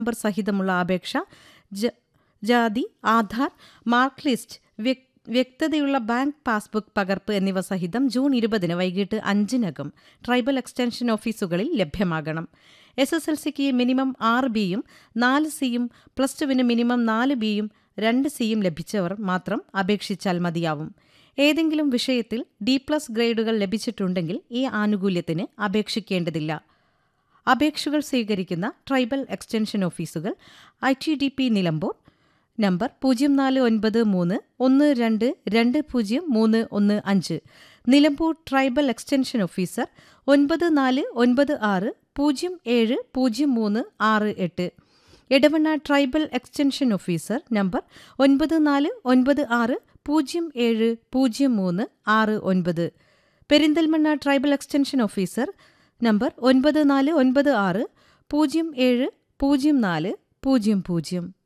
number സഹിതമുള്ള അപേക്ഷ ജ- ജാതി ആധാർ മാർക്ക് ലിസ്റ്റ് വ്യക്- വ്യക്തതയുള്ള ബാങ്ക് പാസ്ബുക്ക് പകർപ്പ് എന്നിവ സഹിതം ജൂൺ ഇരുപതിന് വൈകിട്ട് അഞ്ചിനകം ട്രൈബൽ എക്സ്റ്റൻഷൻ ഓഫീസുകളിൽ ലഭ്യമാകണം എസ് എസ് എൽ സിക്ക് മിനിമം ആറ് ബിയും നാല് സിയും പ്ലസ് ടുവിന് മിനിമം നാല് ബിയും രണ്ട് സിയും ലഭിച്ചവർ മാത്രം അപേക്ഷിച്ചാൽ മതിയാവും ഏതെങ്കിലും വിഷയത്തിൽ ഡി പ്ലസ് ഗ്രേഡുകൾ ലഭിച്ചിട്ടുണ്ടെങ്കിൽ ഈ ആനുകൂല്യത്തിന് അപേക്ഷിക്കേണ്ടതില്ല അപേക്ഷകൾ സ്വീകരിക്കുന്ന ട്രൈബൽ എക്സ്റ്റൻഷൻ ഓഫീസുകൾ I T D P Nilambur number പൂജ്യം നാല് ഒൻപത് മൂന്ന് ഒന്ന് രണ്ട് രണ്ട് പൂജ്യം മൂന്ന് ഒന്ന് അഞ്ച് നിലമ്പൂർ ട്രൈബൽ എക്സ്റ്റൻഷൻ ഓഫീസർ ഒൻപത് നാല് ഒൻപത് ആറ് പൂജ്യം ഏഴ് പൂജ്യം മൂന്ന് ആറ് എട്ട് Edavanna tribal extension officer number ഒൻപത് നാല് ഒൻപത് ആറ് പൂജ്യം ഏഴ് പൂജ്യം മൂന്ന് ആറ് ഒൻപത് Perinthalmanna tribal extension officer number ഒൻപത് നാല് ഒൻപത് ആറ് പൂജ്യം ഏഴ് പൂജ്യം നാല് പൂജ്യം പൂജ്യം